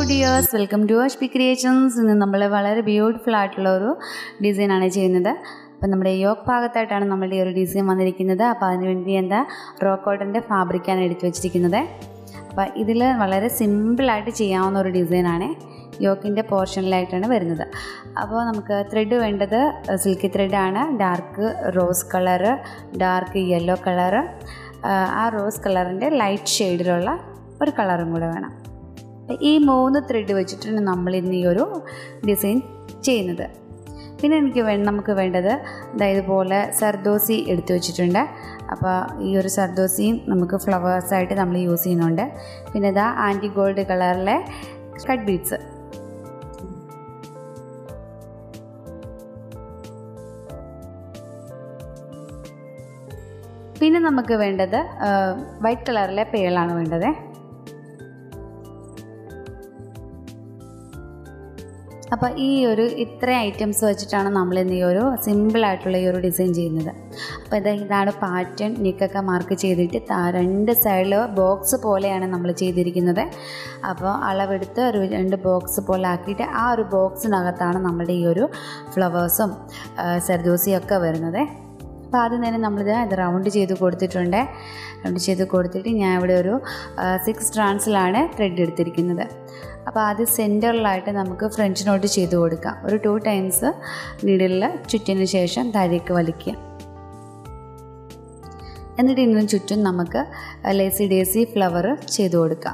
dears welcome to Ash P creations ഇന്ന് നമ്മൾ വളരെ ബ്യൂട്ടിഫുൾ ആയിട്ടുള്ള ഒരു ഡിസൈനാണ് ചെയ്യുന്നത് അപ്പം നമ്മുടെ യോക്ക് ഭാഗത്തായിട്ടാണ് നമ്മുടെ ഈ ഒരു ഡിസൈൻ വന്നിരിക്കുന്നത് അപ്പോൾ അതിനുവേണ്ടി എന്താ റോ കോട്ടൻ്റെ ഫാബ്രിക്കാണ് എടുത്തു വെച്ചിരിക്കുന്നത് അപ്പോൾ ഇതിൽ വളരെ സിമ്പിളായിട്ട് ചെയ്യാവുന്ന ഒരു ഡിസൈനാണ് യോക്കിൻ്റെ പോർഷനിലായിട്ടാണ് വരുന്നത് അപ്പോൾ നമുക്ക് ത്രെഡ് വേണ്ടത് സിൽക്കി ത്രെഡാണ് dark rose colour dark yellow colour ആ റോസ് കളറിൻ്റെ ലൈറ്റ് ഷെയ്ഡിലുള്ള ഒരു കളറും കൂടെ വേണം ഈ മൂന്ന് ത്രെഡ് വെച്ചിട്ടാണ് നമ്മൾ ഇന്ന് ഈ ഒരു ഡിസൈൻ ചെയ്യുന്നത് പിന്നെ എനിക്ക് വേ നമുക്ക് വേണ്ടത് അതായത് പോലെ സർദോസി എടുത്തു വെച്ചിട്ടുണ്ട് അപ്പോൾ ഈ ഒരു സർദോസിയും നമുക്ക് ഫ്ലവേഴ്സായിട്ട് നമ്മൾ യൂസ് ചെയ്യുന്നുണ്ട് പിന്നെ ഇതാ ആൻറ്റി ഗോൾഡ് കളറിലെ കട്ട് ബീഡ്സ് പിന്നെ നമുക്ക് വേണ്ടത് വൈറ്റ് കളറിലെ പേളാണ് വേണ്ടത് അപ്പോൾ ഈ ഒരു ഇത്ര ഐറ്റംസ് വെച്ചിട്ടാണ് നമ്മൾ ഇന്ന് ഈ ഒരു സിമ്പിളായിട്ടുള്ള ഈ ഒരു ഡിസൈൻ ചെയ്യുന്നത് അപ്പോൾ ഇത് ഇതാണ് പാറ്റേൺ നിക്കൊക്കെ മാർക്ക് ചെയ്തിട്ട് രണ്ട് സൈഡിൽ ബോക്സ് പോലെയാണ് നമ്മൾ ചെയ്തിരിക്കുന്നത് അപ്പോൾ അളവെടുത്ത് ഒരു രണ്ട് ബോക്സ് പോലെ ആക്കിയിട്ട് ആ ഒരു ബോക്സിനകത്താണ് നമ്മുടെ ഈ ഒരു ഫ്ലവേഴ്സും സർദോസിയും ഒക്കെ വരുന്നത് അപ്പോൾ ആദ്യം തന്നെ നമ്മളിത് ഇത് റൗണ്ട് ചെയ്ത് കൊടുത്തിട്ടുണ്ട് റൗണ്ട് ചെയ്ത് കൊടുത്തിട്ട് ഞാൻ ഇവിടെ ഒരു സിക്സ് ട്രാൻസിലാണ് ത്രെഡ് എടുത്തിരിക്കുന്നത് അപ്പോൾ ആദ്യം സെൻറ്ററിലായിട്ട് നമുക്ക് ഫ്രഞ്ച് നോട്ട് ചെയ്ത് കൊടുക്കാം ഒരു ടു ടൈംസ് നീഡിലിൽ ചുറ്റിന് ശേഷം താഴേക്ക് വലിക്കുക എന്നിട്ട് ഇതിന് ചുറ്റും നമുക്ക് ലേസി ഡേസി ഫ്ലവർ ചെയ്ത് കൊടുക്കാം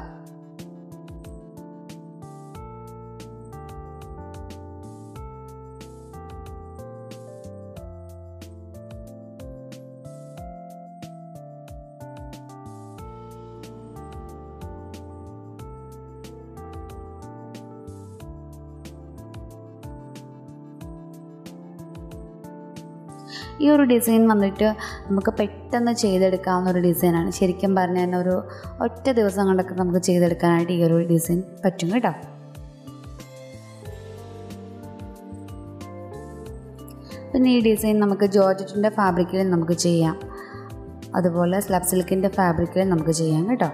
ഈ ഒരു ഡിസൈൻ വന്നിട്ട് നമുക്ക് പെട്ടെന്ന് ചെയ്തെടുക്കാവുന്ന ഒരു ഡിസൈനാണ് ശരിക്കും പറഞ്ഞു തന്നെ ഒരു ഒറ്റ ദിവസം കൊണ്ടൊക്കെ നമുക്ക് ചെയ്തെടുക്കാനായിട്ട് ഈ ഒരു ഡിസൈൻ പറ്റും കേട്ടോ പിന്നെ ഈ ഡിസൈൻ നമുക്ക് ജോർജറ്റിൻ്റെ ഫാബ്രിക്കിൽ നമുക്ക് ചെയ്യാം അതുപോലെ സ്ലബ് സിൽക്കിൻ്റെ ഫാബ്രിക്കിൽ നമുക്ക് ചെയ്യാം കേട്ടോ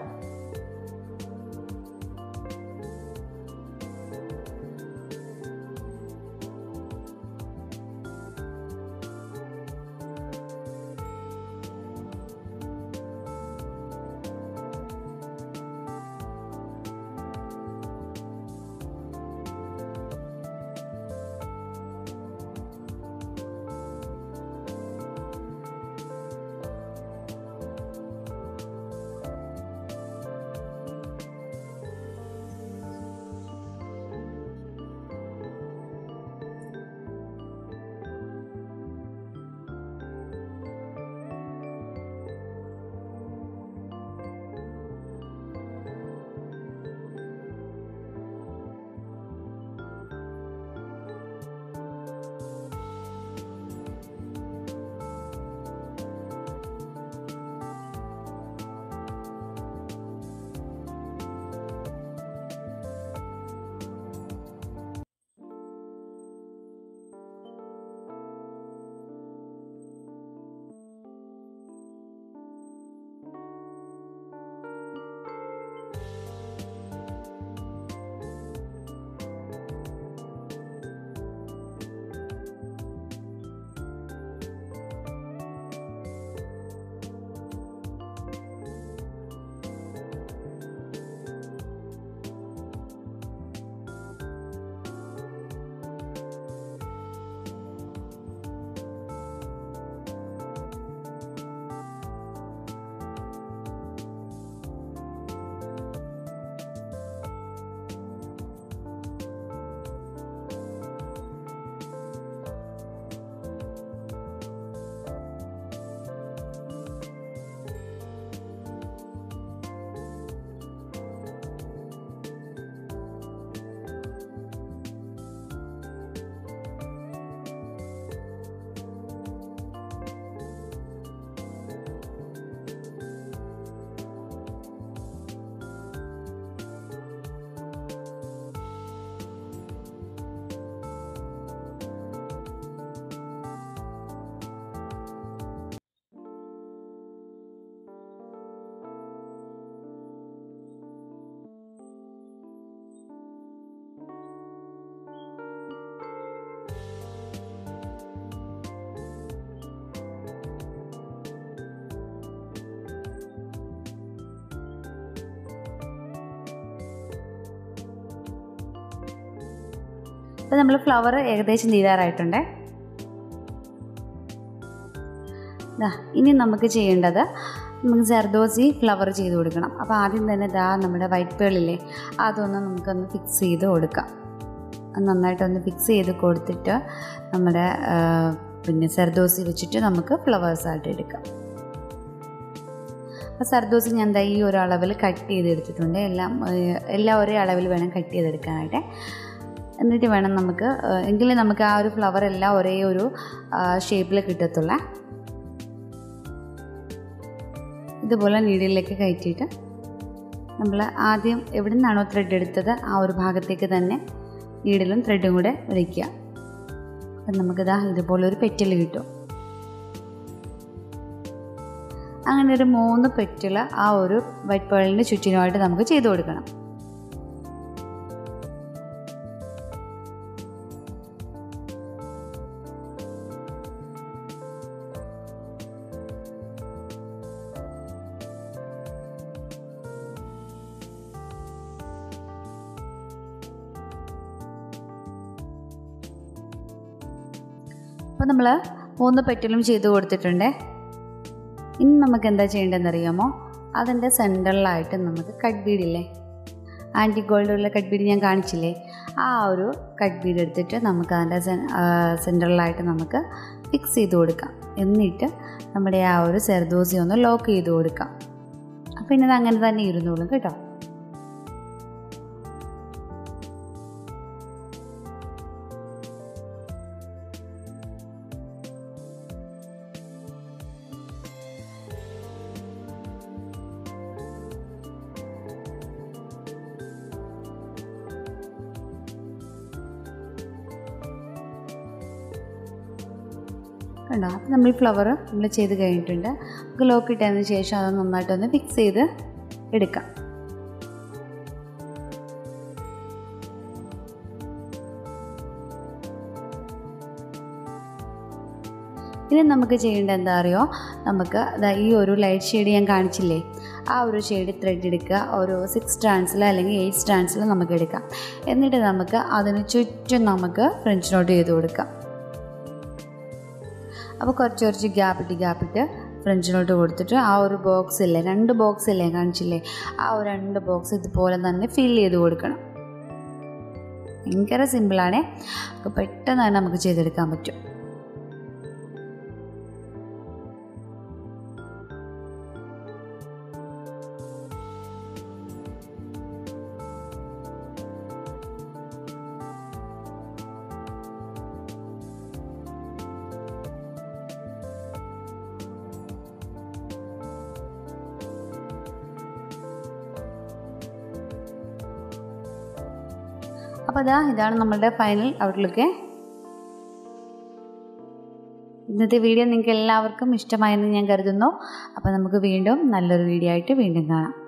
അപ്പോൾ നമ്മൾ ഫ്ലവർ ഏകദേശം തീരാറായിട്ടുണ്ടേ ദാ ഇനി നമുക്ക് ചെയ്യേണ്ടത് നമുക്ക് ജർദോസി ഫ്ലവർ ചെയ്ത് കൊടുക്കണം അപ്പോൾ ആദ്യം തന്നെ ദാ നമ്മുടെ വൈറ്റ് പേളില്ലേ അതൊന്ന് നമുക്കൊന്ന് ഫിക്സ് ചെയ്ത് കൊടുക്കാം അത് നന്നായിട്ടൊന്ന് ഫിക്സ് ചെയ്ത് കൊടുത്തിട്ട് നമ്മുടെ ആ, പിന്നെ സർദോസി വെച്ചിട്ട് നമുക്ക് ഫ്ലവേഴ്സ് ആയിട്ട് എടുക്കാം അപ്പോൾ സർദോസി ഞാൻ ദാ ഈ ഒരു അളവിൽ കട്ട് ചെയ്തെടുത്തിട്ടുണ്ട് എല്ലാം ഏഹ്, എല്ലാം ഒരേ അളവിൽ വേണം കട്ട് ചെയ്തെടുക്കാനായിട്ട് എന്നിട്ട് വേണം നമുക്ക് ഏഹ്, എങ്കിലേ നമുക്ക് ആ ഒരു ഫ്ലവർ എല്ലാം ഒരേ ഒരു ഷേപ്പിൽ കിട്ടത്തുള്ളേ ഇതുപോലെ നീഡിലേക്ക് കയറ്റിയിട്ട് നമ്മൾ ആദ്യം എവിടെ നിന്നാണോ ത്രെഡ് എടുത്തത് ആ ഒരു ഭാഗത്തേക്ക് തന്നെ നീഡിലും ത്രെഡും കൂടെ വയ്ക്കുക അപ്പം നമുക്കിതാ ഇതുപോലെ ഒരു പെറ്റൽ കിട്ടും അങ്ങനെ ഒരു മൂന്ന് പെറ്റിൽ ആ ഒരു വൈറ്റ് പേളിൻ്റെ ചുറ്റിനുമായിട്ട് നമുക്ക് ചെയ്ത് കൊടുക്കണം അപ്പോൾ നമ്മൾ മൂന്ന് പെറ്റലും ചെയ്ത് കൊടുത്തിട്ടുണ്ട് ഇനി നമുക്ക് എന്താ ചെയ്യേണ്ടതെന്ന് അറിയാമോ അതിൻ്റെ സെൻറ്ററിലായിട്ട് നമുക്ക് കട്ട് ബീഡില്ലേ ആൻറ്റി ഗോൾഡുള്ള കട്ട് ബീഡ് ഞാൻ കാണിച്ചില്ലേ ആ ഒരു കട്ട് ബീഡ് എടുത്തിട്ട് നമുക്ക് അതിൻ്റെ സെൻറ്ററിലായിട്ട് നമുക്ക് ഫിക്സ് ചെയ്ത് കൊടുക്കാം എന്നിട്ട് നമ്മുടെ ആ ഒരു സെർദോസി ഒന്ന് ലോക്ക് ചെയ്ത് കൊടുക്കാം അപ്പം പിന്നെ അത് അങ്ങനെ തന്നെ ഇരുന്നോളും കേട്ടോ കണ്ടോ അപ്പം നമ്മൾ ഫ്ലവർ നമ്മൾ ചെയ്ത് കഴിഞ്ഞിട്ടുണ്ട് നമുക്ക് ലോക്ക് ഇട്ടതിന് ശേഷം അത് നന്നായിട്ടൊന്ന് ഫിക്സ് ചെയ്ത് എടുക്കാം ഇനി നമുക്ക് ചെയ്യേണ്ടത് എന്താ അറിയോ നമുക്ക് ദാ ഈ ഒരു ലൈറ്റ് ഷെയ്ഡ് ഞാൻ കാണിച്ചില്ലേ ആ ഒരു ഷെയ്ഡ് ത്രെഡ് എടുക്കുക ഒരു സിക്സ് സ്റ്റാൻഡ്സിൽ അല്ലെങ്കിൽ എയ്റ്റ് സ്റ്റാൻഡ്സിൽ നമുക്ക് എടുക്കാം എന്നിട്ട് നമുക്ക് അതിന് ചുറ്റും നമുക്ക് ഫ്രഞ്ച് നോട്ട് ചെയ്ത് കൊടുക്കാം അപ്പോൾ കുറച്ച് കുറച്ച് ഗ്യാപ്പിട്ട് ഗ്യാപ്പിട്ട് ഫ്രഞ്ച് നോട്ട് കൊടുത്തിട്ട് ആ ഒരു ബോക്സ് ഇല്ലേ രണ്ട് ബോക്സ് ഇല്ലേ കാണിച്ചില്ലേ ആ ഒരു രണ്ട് ബോക്സ് ഇതുപോലെ തന്നെ ഫിൽ ചെയ്ത് കൊടുക്കണം ഭയങ്കര സിമ്പിളാണേ അപ്പോൾ പെട്ടെന്ന് തന്നെ നമുക്ക് ചെയ്തെടുക്കാൻ പറ്റും അപ്പോൾ അതാ ഇതാണ് നമ്മളുടെ ഫൈനൽ ഔട്ട്ലുക്ക് ഇന്നത്തെ വീഡിയോ നിങ്ങൾക്ക് എല്ലാവർക്കും ഇഷ്ടമായെന്ന് ഞാൻ കരുതുന്നു അപ്പോൾ നമുക്ക് വീണ്ടും നല്ലൊരു വീഡിയോ ആയിട്ട് വീണ്ടും കാണാം